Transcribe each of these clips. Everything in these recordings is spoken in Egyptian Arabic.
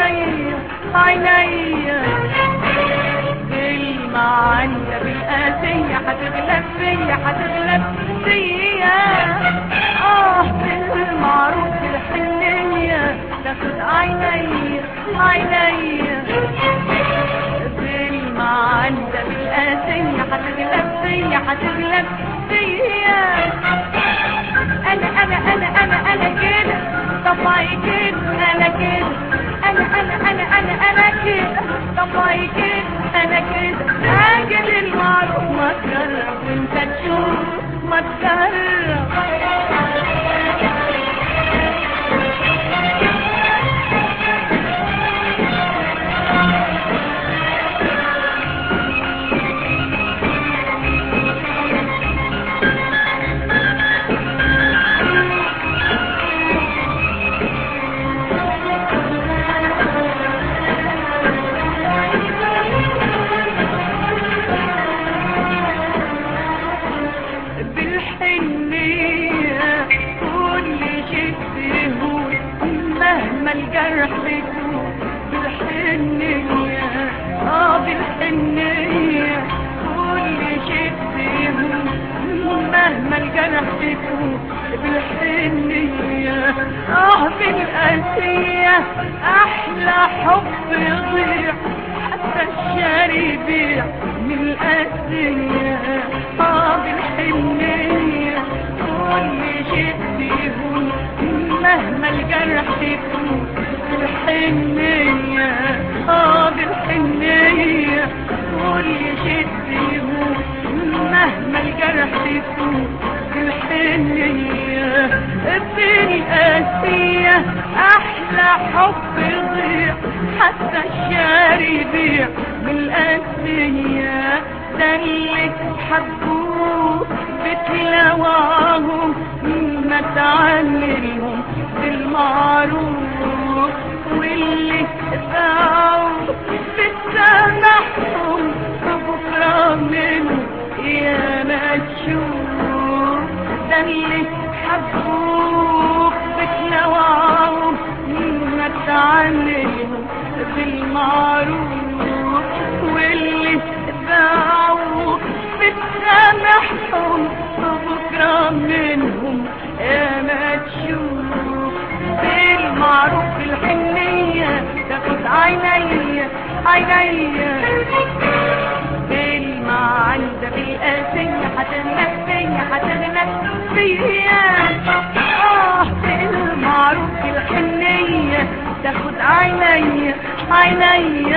عيني عيني كلمة عندك بالقاسية هتغلب فيا هتغلب فيا اه بالمعروف بالحنية تاخد عيني عيني كلمة عندك بالقاسية هتغلب فيا هتغلب فيا انا انا انا انا انا كده طبعي كده انا كده انا انا انا انا انا كده طبعي كده انا كده اجل المعروف ما تجرب وانت تشوف ما تجرب بالحنية كل شيء يهون مهما الجرح يكون بالحنية اه بالحنية كل شيء يهون مهما الجرح يكون بالحنية اه بالقاسية احلى حب يضيع حتى الشاري يبيع من القاسية اه بالحنية كل شيء فيهم مهما الجرح يكون بالحنية اه بالحنية كل شيء فيهم مهما الجرح يكون بالحنية بالقاسية أحلى حب يضيع حتى الشاري يبيع من القاسية ده اللي حبوه بتلاواهم ما تعللهم بالمعروف واللي باعوا بتسامحهم بكرة منه يا ما تشوف ده اللي حبوك بتنوعهم ما تعلمهم بالمعروف واللي باعوك بتسامحهم بكرة منهم يا ما تشوف بالمعروف بالحنية تاخد عيني عيني كلمة عندك بالقاسية هتغلب فيا هتغلب فيا اه بالمعروف بالحنية تاخد عيني عيني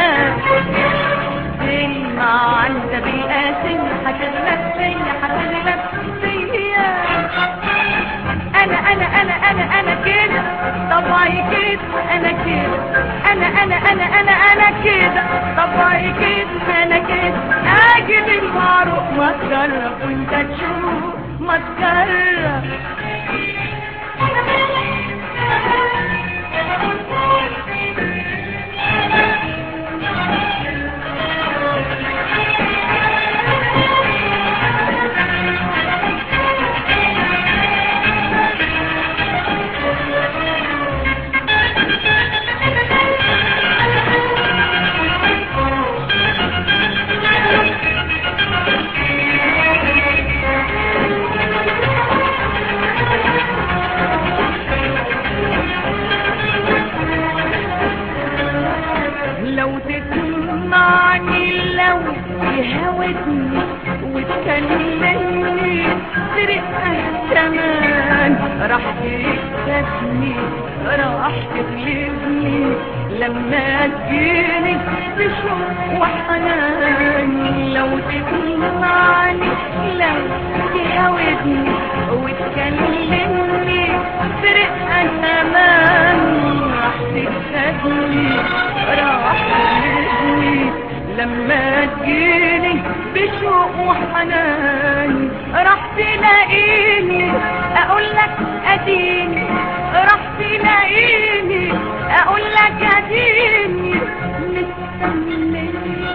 كلمة عندك بالقاسية هتغلب فيا هتغلب فيا انا انا انا انا انا كده طبعي كده انا كده انا انا انا انا انا كده طبعي كده انا كده اجيب المعروف ما تجرب وانت تشوف ما تجرب لو تسمعني لو يهودني وتكلمني سرقة كمان راح تكسبني راح تغلبني لما تجيني بشوق وحنان لو تسمعني لو يهودني وتكلمني سرقة كمان راح تكسبني راح تغلبني لما تجيني بشوق وحنان راح تلاقيني اقول لك اديني راح تلاقيني اقول لك اديني مستنية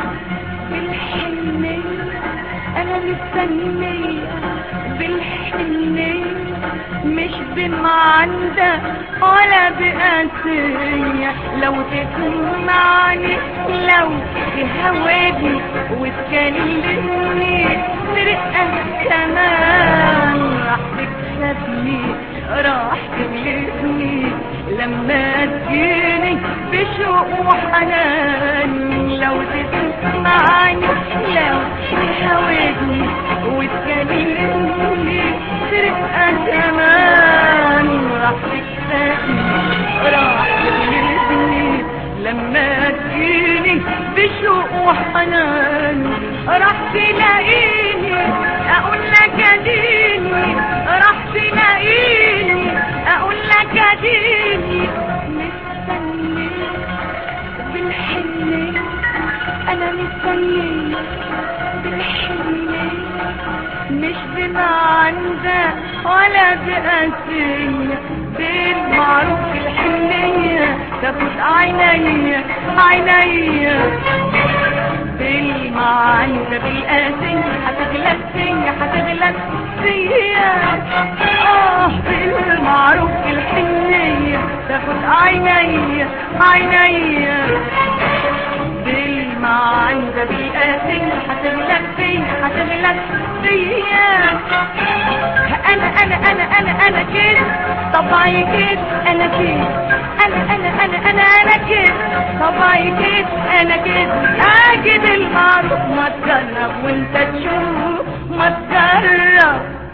بالحنية انا مستنية بالحنية مش بمعندة ولا بقاسية لو تسمعني لو تهودني وتكلمني برقة كمان راح تكسبني راح تغلبني لما تجيني بشوق وحنان لو تسمعني لو تهودني وتكلمني برقة كمان راح تكسبني راح تغلبني لما تجيني بشوق وحنان راح تلاقيني اقول لك اديني راح تلاقيني اقول لك اديني مستني بالحنية انا مستنية بالحنية مش بمعندة ولا بقاسية بالمعروف الحنية تاخد عينيا عينيا بالمعندة بالقاسية هتغلب فيا هتغلب فيا اه بالمعروف الحنية تاخد عينيا عينيا بالمعندة بالقاسية هتغلب فيا هتغلب فيا انا انا انا انا انا كده طبعي كده انا كده انا انا انا انا انا كده طبعي كده انا كده اجد المعروف ما تجرب وانت تشوف ما تجرب